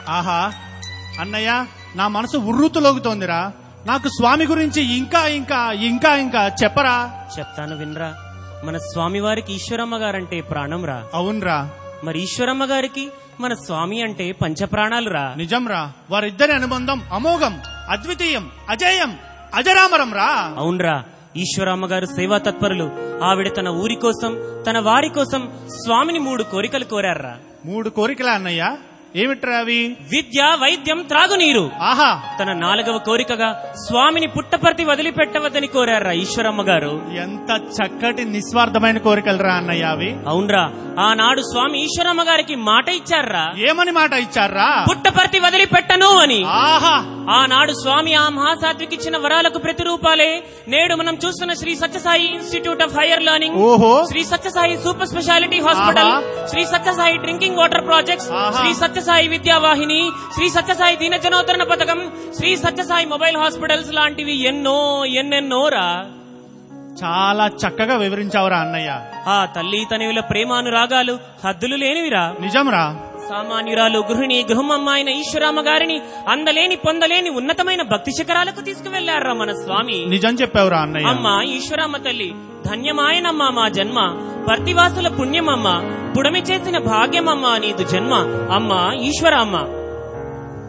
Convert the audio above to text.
ఆహా అన్నయ్య నా మనసు ఉర్రూతులోగుతోందిరా నాకు స్వామి గురించి ఇంకా ఇంకా ఇంకా ఇంకా చెప్పరా చెప్తాను వినరా మన స్వామివారికి ఈశ్వరమ్మ గారంటే ప్రాణం రా అవునరా మరి ఈశ్వరమ్మ గారికి మన స్వామి అంటే పంచప్రాణాలు రా నిజంరా వారిద్దరి అనుబంధం అమోఘం అద్వితీయం అజేయం అజరామరం రా అవునరా ఈశ్వరమ్మ గారు సేవా తత్పరులు ఆవిడ తన ఊరి కోసం తన వారి కోసం స్వామిని మూడు కోరికలు కోరారా మూడు కోరికలా అన్నయ్య ఏమిట్రా అవి విద్య వైద్యం త్రాగునీరు ఆహా తన నాలుగవ కోరికగా స్వామిని పుట్టపర్తి వదిలిపెట్టవద్దని కోరారా ఈశ్వరమ్మ గారు ఎంత చక్కటి నిస్వార్థమైన కోరికలరా అన్నయ్య అవి అవునరా ఆనాడు స్వామి ఈశ్వరమ్మ గారికి మాట ఇచ్చారా ఏమని మాట ఇచ్చారా పుట్టపర్తి వదిలిపెట్టను అని ఆహా ఆనాడు స్వామి ఆ మహాసాత్వికి ఇచ్చిన వరాలకు ప్రతిరూపాలే నేడు మనం చూస్తున్న Shri Sathya Sai institute of higher learning ఓహో Shri Sathya Sai super speciality hospital ఆహా. Shri Sathya Sai drinking water projects ఆహా. శ్రీ సత్యసాయి విద్యావాహిని శ్రీ సత్యసాయి దీనజనోద్ధరణ పథకం శ్రీ సత్యసాయి మొబైల్ హాస్పిటల్స్ లాంటివి ఎన్నో ఎన్నెన్నో రా చాలా చక్కగా వివరించావురా అన్నయ్య ఆ తల్లి తనయుల ప్రేమానురాగాలు హద్దులు లేనివిరా నిజంరా సామాన్యురాలు గృహిణి గృహమమ్మ అయిన ఈశ్వరమ్మ గారిని అందలేని పొందలేని ఉన్నతమైన భక్తి శిఖరాలకు తీసుకువెళ్లారా మన స్వామి నిజం చెప్పావురా అన్నయ్య అమ్మ ఈశ్వరమ్మ తల్లి ధన్యమాయనమ్మ మా జన్మ పర్తివాసుల పుణ్యమమ్మ పుడమి చేసిన భాగ్యమమ్మ నీదు జన్మ అమ్మ ఈశ్వర అమ్మ